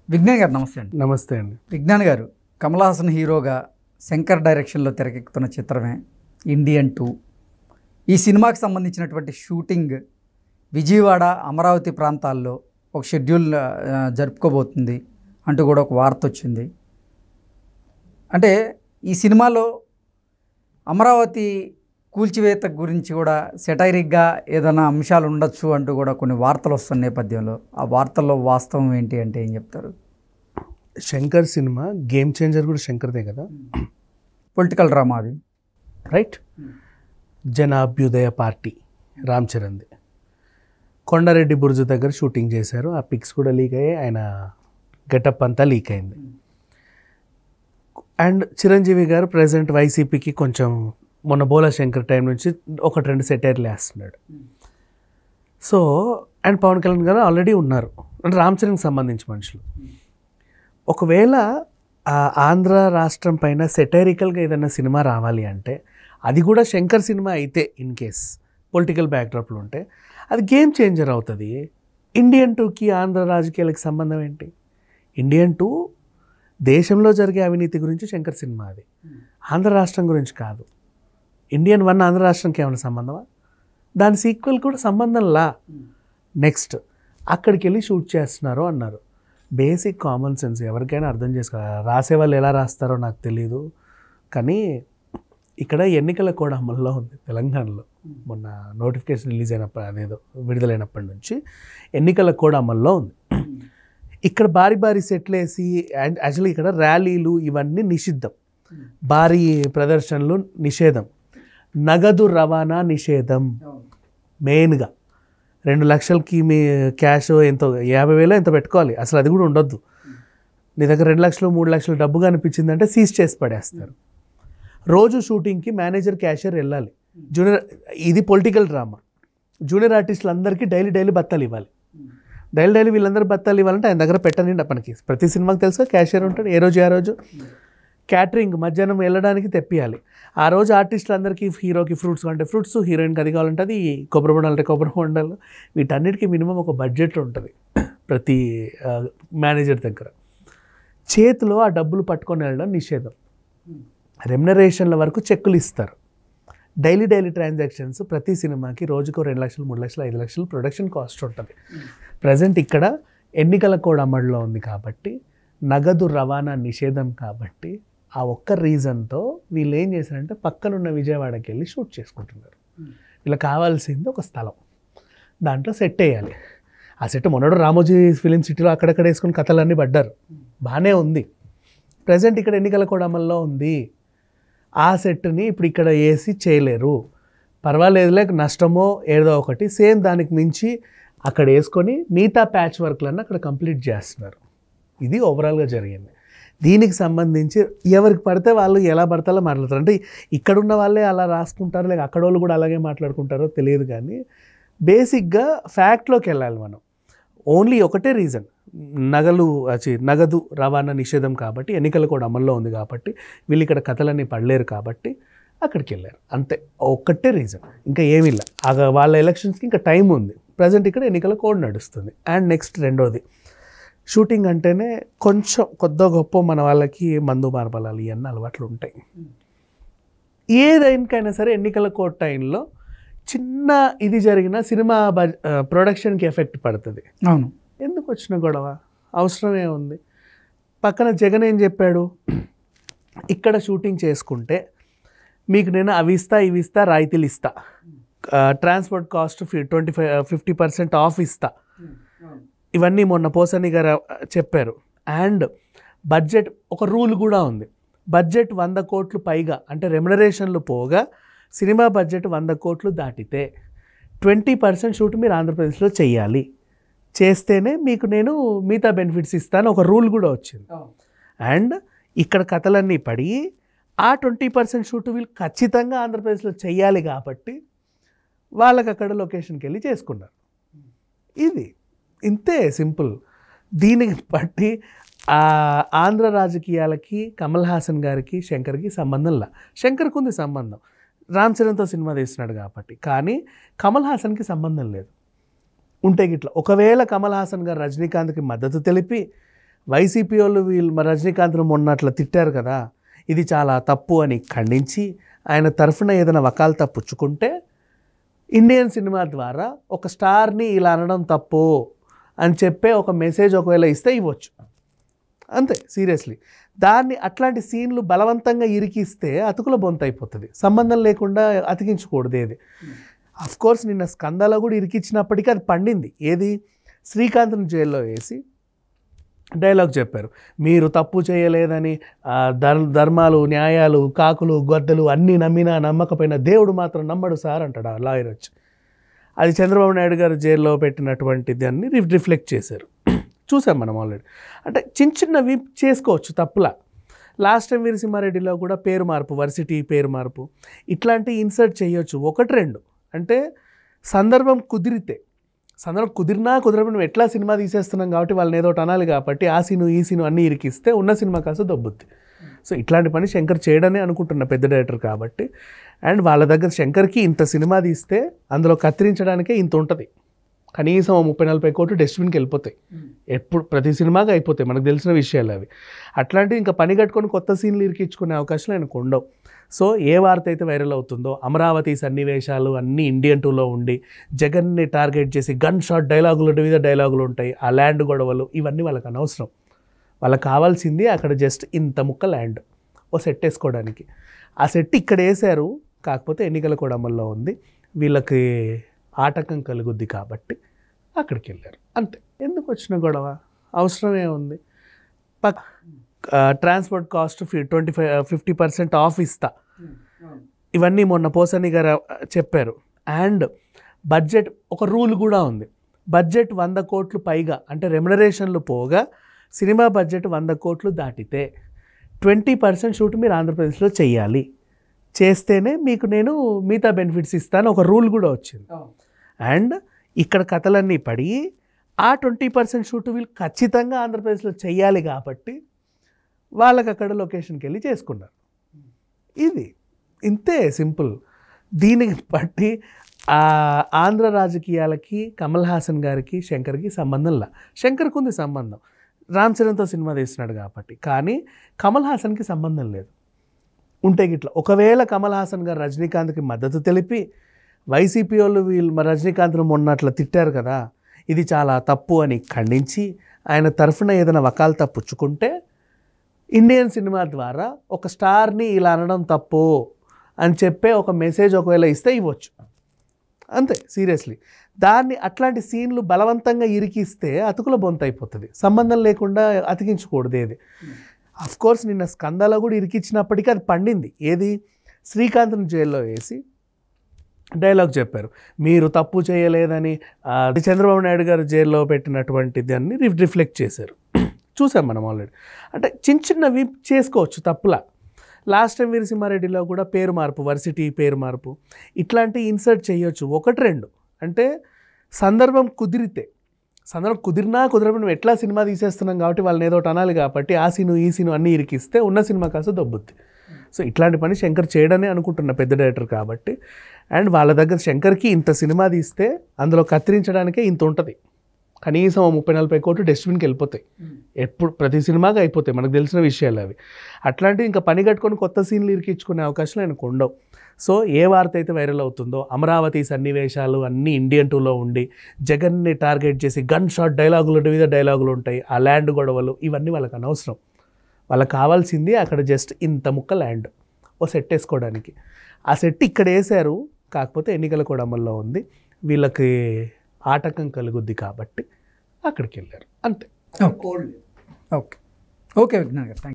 విజ్ఞాన్ గారు నమస్తే అండి నమస్తే అండి విజ్ఞాన్ గారు కమల్ హాసన్ హీరోగా శంకర్ డైరెక్షన్లో తెరకెక్కుతున్న చిత్రమే ఇండియన్ టూ ఈ సినిమాకి సంబంధించినటువంటి షూటింగ్ విజయవాడ అమరావతి ప్రాంతాల్లో ఒక షెడ్యూల్ ఆ, జరుపుకోబోతుంది అంటూ కూడా ఒక వార్త వచ్చింది అంటే ఈ సినిమాలో అమరావతి కూల్చివేత గురించి కూడా సెటైరిక్గా ఏదైనా అంశాలు ఉండొచ్చు అంటూ కూడా కొన్ని వార్తలు వస్తున్న నేపథ్యంలో ఆ వార్తల్లో వాస్తవం ఏంటి అంటే ఏం చెప్తారు శంకర్ సినిమా గేమ్ చేంజర్ కూడా శంకర్దే కదా పొలిటికల్ డ్రామా అది రైట్ జనాభ్యుదయ పార్టీ రామ్ చరణ్ది కొండారెడ్డి బుర్జు దగ్గర షూటింగ్ చేశారు ఆ పిక్స్ కూడా లీక్ అయ్యాయి ఆయన గెటప్ అంతా లీక్ అయింది అండ్ చిరంజీవి గారు ప్రజెంట్ వైసీపీకి కొంచెం మొన్న బోలా శంకర్ టైం నుంచి ఒకటి రెండు సెటైర్లు వేస్తున్నాడు సో అండ్ పవన్ కళ్యాణ్ గారు ఆల్రెడీ ఉన్నారు అంటే రామ్ చరణ్కి సంబంధించి మనుషులు ఒకవేళ ఆ ఆంధ్ర రాష్ట్రం పైన సెటైరికల్గా ఏదైనా సినిమా రావాలి అంటే అది కూడా శంకర్ సినిమా అయితే ఇన్ కేస్ పొలిటికల్ బ్యాక్డ్రాప్లో ఉంటే అది గేమ్ చేంజర్ అవుతుంది ఇండియన్ టూకి ఆంధ్ర రాజకీయాలకు సంబంధం ఏంటి ఇండియన్ టూ దేశంలో జరిగే అవినీతి గురించి శంకర్ సినిమా అది ఆంధ్ర రాష్ట్రం గురించి కాదు ఇండియన్ వన్ ఆంధ్ర రాష్ట్రంకి ఏమైనా సంబంధమా దాని సీక్వెల్ కూడా సంబంధం లా నెక్స్ట్ అక్కడికి వెళ్ళి షూట్ చేస్తున్నారు అన్నారు బేసిక్ కామన్ సెన్స్ ఎవరికైనా అర్థం చేసుకోవాలి రాసే వాళ్ళు ఎలా రాస్తారో నాకు తెలియదు కానీ ఇక్కడ ఎన్నికల కూడా అమల్లో ఉంది తెలంగాణలో మొన్న నోటిఫికేషన్ రిలీజ్ అయినప్పుడు అదేదో విడుదలైనప్పటి నుంచి ఎన్నికల కూడా అమల్లో ఉంది ఇక్కడ భారీ భారీ సెట్లు వేసి అండ్ యాక్చువల్లీ ఇక్కడ ర్యాలీలు ఇవన్నీ నిషిద్ధం భారీ ప్రదర్శనలు నిషేధం నగదు రవాణా నిషేధం మెయిన్గా రెండు లక్షలకి మీ క్యాష్ ఎంతో యాభై వేలు ఎంత పెట్టుకోవాలి అసలు అది కూడా ఉండొద్దు నీ దగ్గర రెండు లక్షలు మూడు లక్షలు డబ్బుగా అనిపించిందంటే సీజ్ చేసి పడేస్తారు రోజు షూటింగ్కి మేనేజర్ క్యాషియర్ వెళ్ళాలి జూనియర్ ఇది పొలిటికల్ డ్రామా జూనియర్ ఆర్టిస్టులు అందరికీ డైలీ డైలీ బత్తాలు ఇవ్వాలి డైలీ డైలీ వీళ్ళందరూ బత్తాలు ఇవ్వాలంటే ఆయన దగ్గర పెట్టనండి మనకి ప్రతి సినిమాకి తెలుసా క్యాషియర్ ఉంటాడు ఏ రోజు ఆ రోజు క్యాటరింగ్ మధ్యాహ్నం వెళ్ళడానికి తెప్పియాలి ఆ రోజు ఆర్టిస్టులందరికీ హీరోకి ఫ్రూట్స్ అంటే ఫ్రూట్స్ హీరోయిన్కి అది కావాలంటే అది కొబ్బరి బొండాలు అంటే కొబ్బరి బొండాలు వీటన్నిటికీ మినిమం ఒక బడ్జెట్ ఉంటుంది ప్రతి మేనేజర్ దగ్గర చేతిలో ఆ డబ్బులు పట్టుకొని వెళ్ళడం నిషేధం రెమ్యునరేషన్ల వరకు చెక్కులు ఇస్తారు డైలీ డైలీ ట్రాన్సాక్షన్స్ ప్రతి సినిమాకి రోజుకు రెండు లక్షలు మూడు లక్షలు ఐదు లక్షలు ప్రొడక్షన్ కాస్ట్ ఉంటుంది ప్రజెంట్ ఇక్కడ ఎన్నికల కోడ్ అమల్లో ఉంది కాబట్టి నగదు రవాణా నిషేధం కాబట్టి ఆ ఒక్క రీజన్తో వీళ్ళు ఏం చేశారంటే పక్కనున్న విజయవాడకి వెళ్ళి షూట్ చేసుకుంటున్నారు వీళ్ళకి కావాల్సింది ఒక స్థలం దాంట్లో సెట్ వేయాలి ఆ సెట్ మొన్నడు రామోజీ ఫిలిం సిటీలో అక్కడక్కడ వేసుకుని కథలన్నీ పడ్డారు బాగానే ఉంది ప్రజెంట్ ఇక్కడ ఎన్నికల కూడా అమల్లో ఉంది ఆ సెట్ని ఇప్పుడు ఇక్కడ వేసి చేయలేరు పర్వాలేదులే నష్టమో ఏదో ఒకటి సేమ్ దానికి మించి అక్కడ వేసుకొని మిగతా ప్యాచ్ వర్క్లన్నీ అక్కడ కంప్లీట్ చేస్తున్నారు ఇది ఓవరాల్గా జరిగింది దీనికి సంబంధించి ఎవరికి పడితే వాళ్ళు ఎలా పడతారో మాట్లాడతారు అంటే ఇక్కడున్న వాళ్ళే అలా రాసుకుంటారు లేక అక్కడ వాళ్ళు కూడా అలాగే మాట్లాడుకుంటారో తెలియదు కానీ బేసిక్గా ఫ్యాక్ట్లోకి వెళ్ళాలి మనం ఓన్లీ ఒకటే రీజన్ నగలు అచి నగదు రవాణా నిషేధం కాబట్టి ఎన్నికలు కూడా అమల్లో ఉంది కాబట్టి వీళ్ళు ఇక్కడ కథలన్నీ పడలేరు కాబట్టి అక్కడికి వెళ్ళారు అంతే ఒక్కటే రీజన్ ఇంకా ఏమీ ಇಲ್ಲ ఆగ వాళ్ళ ఎలక్షన్స్కి ఇంకా టైం ఉంది ప్రజెంట్ ఇక్కడ ఎన్నికల కోడ్ నడుస్తుంది అండ్ నెక్స్ట్ రెండోది షూటింగ్ అంటేనే కొంచెం కొద్ద గొప్ప మన వాళ్ళకి మందు మార్బలాలు ఇవన్నీ అలవాట్లు ఉంటాయి ఏదైనా సరే ఎన్నికల కోడ్ టైంలో చిన్న ఇది జరిగిన సినిమా బజ్ ప్రొడక్షన్కి ఎఫెక్ట్ పడుతుంది అవును ఎందుకు వచ్చిన గొడవ అవసరమే ఉంది పక్కన జగన్ ఏం చెప్పాడు ఇక్కడ షూటింగ్ చేసుకుంటే మీకు నేను అవి ఇస్తా ఇవి ఇస్తా రాయితీలు ఇస్తా transport cost twenty five fifty percent off ఇస్తా ఇవన్నీ మొన్న పోసని గారు చెప్పారు అండ్ బడ్జెట్ ఒక రూల్ కూడా ఉంది బడ్జెట్ వంద కోట్లు పైగా అంటే రెమ్యునరేషన్లు పోగా సినిమా బడ్జెట్ వంద కోట్లు దాటితే ట్వంటీ పర్సెంట్ షూట్ మీరు ఆంధ్రప్రదేశ్లో చెయ్యాలి చేస్తేనే మీకు నేను మిగతా బెనిఫిట్స్ ఇస్తాను ఒక రూల్ కూడా వచ్చింది అండ్ ఇక్కడ కథలన్నీ పడి ఆ ట్వంటీ పర్సెంట్ షూట్ వీళ్ళు ఖచ్చితంగా ఆంధ్రప్రదేశ్లో చెయ్యాలి కాబట్టి వాళ్ళకి అక్కడ లొకేషన్కి వెళ్ళి చేసుకున్నారు ఇది ఇంతే సింపుల్ దీనికి బట్టి ఆ ఆంధ్ర రాజకీయాలకి కమల్ హాసన్ గారికి శంకర్కి సంబంధంలా శంకర్కి ఉంది సంబంధం రామ్ చరణ్తో సినిమా తీస్తున్నాడు కాబట్టి కానీ కమల్ హాసన్కి సంబంధం లేదు ఉంటే గిట్ల ఒకవేళ కమల్ హాసన్ గారు రజనీకాంత్కి మద్దతు తెలిపి వైసీపీ వాళ్ళు వీళ్ళు మా రజనీకాంత్ను మొన్న అట్లా తిట్టారు కదా ఇది చాలా తప్పు అని ఖండించి ఆయన తరఫున ఏదైనా వకాల్తా పుచ్చుకుంటే ఇండియన్ సినిమా ద్వారా ఒక స్టార్ని ఇలా అనడం తప్పు అని చెప్పే ఒక మెసేజ్ ఒకవేళ ఇస్తే ఇవ్వచ్చు అంతే సీరియస్లీ దాన్ని అట్లాంటి సీన్లు బలవంతంగా ఇరికిస్తే అతుకుల బొంత అయిపోతుంది సంబంధం లేకుండా అతికించకూడదు ఏది అఫ్ కోర్స్ నిన్న స్కందాలో కూడా ఇరికిచ్చినప్పటికీ అది పండింది ఏది శ్రీకాంత్ని జైల్లో వేసి డైలాగ్ చెప్పారు మీరు తప్పు చేయలేదని ఆ, ధర్ దార్మాలు న్యాయాలు కాకులు గొద్దలు అన్నీ నమ్మినా నమ్మకపోయినా దేవుడు మాత్రం నమ్మడు సార్ అంటాడు ఆ లాయర్ వచ్చి అది చంద్రబాబు నాయుడు గారు జైల్లో పెట్టినటువంటి దాన్ని రిఫ్ రిఫ్లెక్ట్ చేశారు చూసాం మనం ఆల్రెడీ అంటే చిన్న చిన్నవి చేసుకోవచ్చు తప్పులా లాస్ట్ టైం వీరసింహారెడ్డిలో కూడా పేరు మార్పు వర్సిటీ పేరు మార్పు ఇట్లాంటి ఇన్సర్ట్ చేయొచ్చు ఒకటి రెండు అంటే సందర్భం కుదిరితే సందర్భం కుదిరినా కుదరకుండా నువ్వు ఎట్లా సినిమా తీసేస్తున్నాం కాబట్టి వాళ్ళని ఏదో ఒకటి అనాలి కాబట్టి ఆ సీను ఈ సీను అన్నీ ఇరికిస్తే ఉన్న సినిమా కాస్త దొబ్బుద్ది సో ఇట్లాంటి పని శంకర్ చేయడమే అనుకుంటున్న పెద్ద డైరెక్టర్ కాబట్టి అండ్ వాళ్ళ దగ్గర శంకర్కి ఇంత సినిమా తీస్తే అందులో కత్తిరించడానికే ఇంత ఉంటుంది కనీసం ఓ ముప్పై నలభై కోట్లు డస్ట్బిన్కి వెళ్ళిపోతాయి ఎప్పుడు ప్రతి సినిమాకి అయిపోతాయి మనకు తెలిసిన విషయాలు అవి అట్లాంటివి ఇంకా పని కట్టుకొని కొత్త సీన్లు ఇరికించుకునే అవకాశాలు ఆయనకు ఉండవు సో ఏ వార్త అయితే వైరల్ అవుతుందో అమరావతి సన్నివేశాలు అన్నీ ఇండియన్ టూలో ఉండి జగన్ని టార్గెట్ చేసి గన్ షాట్ డైలాగులు మీద డైలాగులు ఉంటాయి ఆ ల్యాండ్ గొడవలు ఇవన్నీ వాళ్ళకి అనవసరం వాళ్ళకి కావాల్సింది అక్కడ జస్ట్ ఇంత ముక్క ల్యాండ్ ఓ సెట్ వేసుకోవడానికి ఆ సెట్ ఇక్కడ వేశారు కాకపోతే ఎన్నికల కూడా అమల్లో ఉంది వీళ్ళకి ఆటంకం కలుగుద్ది కాబట్టి అక్కడికి వెళ్ళారు అంతే ఎందుకు వచ్చిన గొడవ అవసరమే ఉంది పక్ ట్రాన్స్పోర్ట్ కాస్ట్ ఫి twenty five fifty percent off ఇస్తా ఇవన్నీ మొన్న పోసని గారు చెప్పారు అండ్ బడ్జెట్ ఒక రూల్ కూడా ఉంది బడ్జెట్ వంద కోట్లు పైగా అంటే రెమ్యునరేషన్లు పోగా సినిమా బడ్జెట్ వంద కోట్లు దాటితే ట్వంటీ పర్సెంట్ షూట్ మీరు ఆంధ్రప్రదేశ్లో చెయ్యాలి చేస్తేనే మీకు నేను మిగతా బెనిఫిట్స్ ఇస్తాను ఒక రూల్ కూడా వచ్చింది అండ్ ఇక్కడ కథలన్నీ పడి ఆ ట్వంటీ పర్సెంట్ షూట్ వీళ్ళు ఖచ్చితంగా ఆంధ్రప్రదేశ్లో చెయ్యాలి కాబట్టి వాళ్ళకి అక్కడ లొకేషన్కి వెళ్ళి చేసుకున్నారు ఇది ఇంతే సింపుల్ దీనికి బట్టి ఆ ఆంధ్ర రాజకీయాలకి కమల్ హాసన్ గారికి శంకర్కి సంబంధంలా శంకర్కి ఉంది సంబంధం రామ్ చరణ్తో సినిమా తీస్తున్నాడు కాబట్టి కానీ కమల్ హాసన్కి సంబంధం లేదు ఉంటే గిట్ల ఒకవేళ కమల్ హాసన్ గారు రజనీకాంత్కి మద్దతు తెలిపి వైసీపీ వాళ్ళు వీళ్ళు మా రజనీకాంత్ను మొన్న అట్లా తిట్టారు కదా ఇది చాలా తప్పు అని ఖండించి ఆయన తరఫున ఏదైనా వకాల్తా పుచ్చుకుంటే ఇండియన్ సినిమా ద్వారా ఒక స్టార్ని ఇలా అనడం తప్పు అని చెప్పే ఒక మెసేజ్ ఒకవేళ ఇస్తే ఇవ్వచ్చు అంతే సీరియస్లీ దాన్ని అట్లాంటి సీన్లు బలవంతంగా ఇరికిస్తే అతుకుల బొంత అయిపోతుంది సంబంధం లేకుండా అతికించకూడదు ఏది అఫ్ కోర్స్ నిన్న స్కందాలో కూడా ఇరికిచ్చినప్పటికీ అది పండింది ఏది శ్రీకాంత్ని జైల్లో వేసి డైలాగ్ చెప్పారు మీరు తప్పు చేయలేదని ఆ, చంద్రబాబు నాయుడు గారు జైల్లో పెట్టినటువంటి దాన్ని రిఫ్ రిఫ్లెక్ట్ చేశారు చూసాం మనం ఆల్రెడీ అంటే చిన్న చిన్నవి చేసుకోవచ్చు తప్పులా లాస్ట్ టైం వీరసింహారెడ్డిలో కూడా పేరు మార్పు వర్సిటీ పేరు మార్పు ఇట్లాంటి ఇన్సర్ట్ చేయొచ్చు ఒకటి రెండు అంటే సందర్భం కుదిరితే సందర్భం కుదిరినా కుదరకుండా నువ్వు ఎట్లా సినిమా తీసేస్తున్నాం కాబట్టి వాళ్ళని ఏదో ఒకటి అనాలి కాబట్టి ఆ సీను ఈ సీను అన్నీ ఇరికిస్తే ఉన్న సినిమా కాస్త దొబ్బుద్ది సో ఇట్లాంటి పని శంకర్ చేయడమే అనుకుంటున్న పెద్ద డైరెక్టర్ కాబట్టి అండ్ వాళ్ళ దగ్గర శంకర్కి ఇంత సినిమా తీస్తే అందులో కత్తిరించడానికే ఇంత ఉంటుంది కనీసం ఓ ముప్పై నలభై కోట్లు డస్ట్బిన్కి వెళ్ళిపోతాయి ఎప్పుడు ప్రతి సినిమాకి అయిపోతాయి మనకు తెలిసిన విషయాలు అవి అట్లాంటివి ఇంకా పని కట్టుకొని కొత్త సీన్లు ఇరికించుకునే అవకాశాలు ఆయనకు ఉండవు సో ఏ వార్త అయితే వైరల్ అవుతుందో అమరావతి సన్నివేశాలు అన్నీ ఇండియన్ టూలో ఉండి జగన్ని టార్గెట్ చేసి గన్ షాట్ డైలాగులు మీద డైలాగులు ఉంటాయి ఆ ల్యాండ్ గొడవలు ఇవన్నీ వాళ్ళకి అనవసరం వాళ్ళకి కావాల్సింది అక్కడ జస్ట్ ఇంత ముక్క ల్యాండ్ ఓ సెట్ వేసుకోవడానికి ఆ సెట్ ఇక్కడ వేశారు కాకపోతే ఎన్నికల కూడా అమల్లో ఉంది వీళ్ళకి ఆటంకం కలుగుద్ది కాబట్టి అక్కడికి వెళ్ళారు అంతే ఓకే ఓకే విజ్ఞాన్ గారు థ్యాంక్